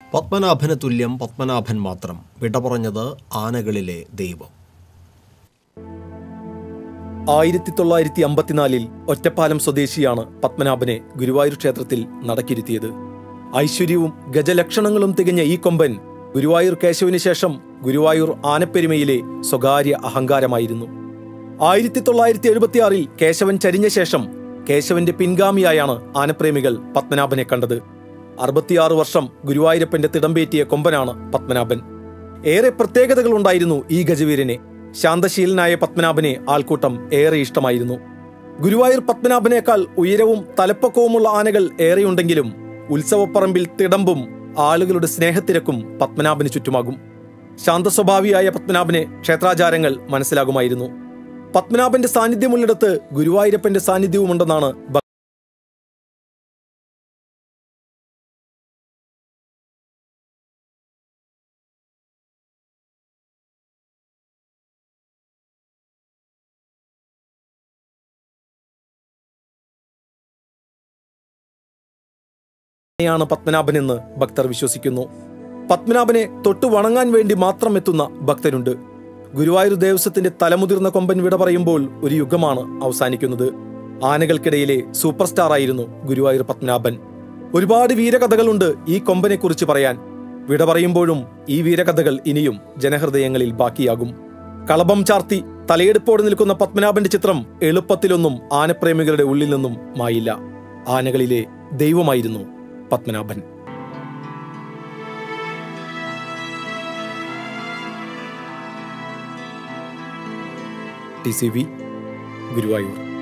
പത്മനാഭന് തുല്യം പത്മനാഭൻ മാത്രം വിട പറഞ്ഞത് ആനകളിലെ ദൈവം ആയിരത്തി തൊള്ളായിരത്തി അമ്പത്തിനാലിൽ ഒറ്റപ്പാലം സ്വദേശിയാണ് പത്മനാഭനെ ഗുരുവായൂർ ക്ഷേത്രത്തിൽ നടക്കിരുത്തിയത് ഐശ്വര്യവും ഗജലക്ഷണങ്ങളും തികഞ്ഞ ഈ കൊമ്പൻ ഗുരുവായൂർ കേശവന് ശേഷം ഗുരുവായൂർ ആനപ്പെരുമയിലെ സ്വകാര്യ അഹങ്കാരമായിരുന്നു ആയിരത്തി തൊള്ളായിരത്തി എഴുപത്തിയാറിൽ കേശവൻ ചരിഞ്ഞ ശേഷം കേശവന്റെ പിൻഗാമിയായാണ് ആനപ്രേമികൾ പത്മനാഭനെ കണ്ടത് അറുപത്തിയാറ് വർഷം ഗുരുവായൂരപ്പന്റെ തിടമ്പേറ്റിയ കൊമ്പനാണ് പത്മനാഭൻ ഏറെ പ്രത്യേകതകളുണ്ടായിരുന്നു ഈ ഗജവീരനെ ശാന്തശീലനായ പത്മനാഭനെ ആൾക്കൂട്ടം ഏറെ ഇഷ്ടമായിരുന്നു ഗുരുവായൂർ പത്മനാഭനേക്കാൾ ഉയരവും തലപ്പൊക്കവുമുള്ള ആനകൾ ഏറെയുണ്ടെങ്കിലും ഉത്സവപ്പറമ്പിൽ തിടമ്പും ആളുകളുടെ സ്നേഹത്തിരക്കും പത്മനാഭന് ചുറ്റുമാകും ശാന്തസ്വഭാവിയായ പത്മനാഭനെ ക്ഷേത്രാചാരങ്ങൾ മനസ്സിലാകുമായിരുന്നു പത്മനാഭന്റെ സാന്നിധ്യമുള്ളിടത്ത് ഗുരുവായൂരപ്പന്റെ സാന്നിധ്യവുമുണ്ടെന്നാണ് ഭ- യാണ് പത്മനാഭനെന്ന് ഭക്തർ വിശ്വസിക്കുന്നു പത്മനാഭനെ തൊട്ടു വണങ്ങാൻ വേണ്ടി മാത്രം എത്തുന്ന ഭക്തരുണ്ട് ഗുരുവായൂർ ദേവസ്വത്തിന്റെ തലമുതിർന്ന കൊമ്പൻ വിട പറയുമ്പോൾ ഒരു യുഗമാണ് അവസാനിക്കുന്നത് ആനകൾക്കിടയിലെ സൂപ്പർ സ്റ്റാർ ആയിരുന്നു ഗുരുവായൂർ പത്മനാഭൻ ഒരുപാട് വീരകഥകളുണ്ട് ഈ കൊമ്പനെ കുറിച്ച് പറയാൻ വിട പറയുമ്പോഴും ഈ വീരകഥകൾ ഇനിയും ജനഹൃദയങ്ങളിൽ ബാക്കിയാകും കളഭം ചാർത്തി തലയെടുപ്പോടെ നിൽക്കുന്ന പത്മനാഭന്റെ ചിത്രം എളുപ്പത്തിലൊന്നും ആനപ്രേമികളുടെ ഉള്ളിൽ നിന്നും മായില്ല ആനകളിലെ ദൈവമായിരുന്നു Padmanabhan T C V Guruvayur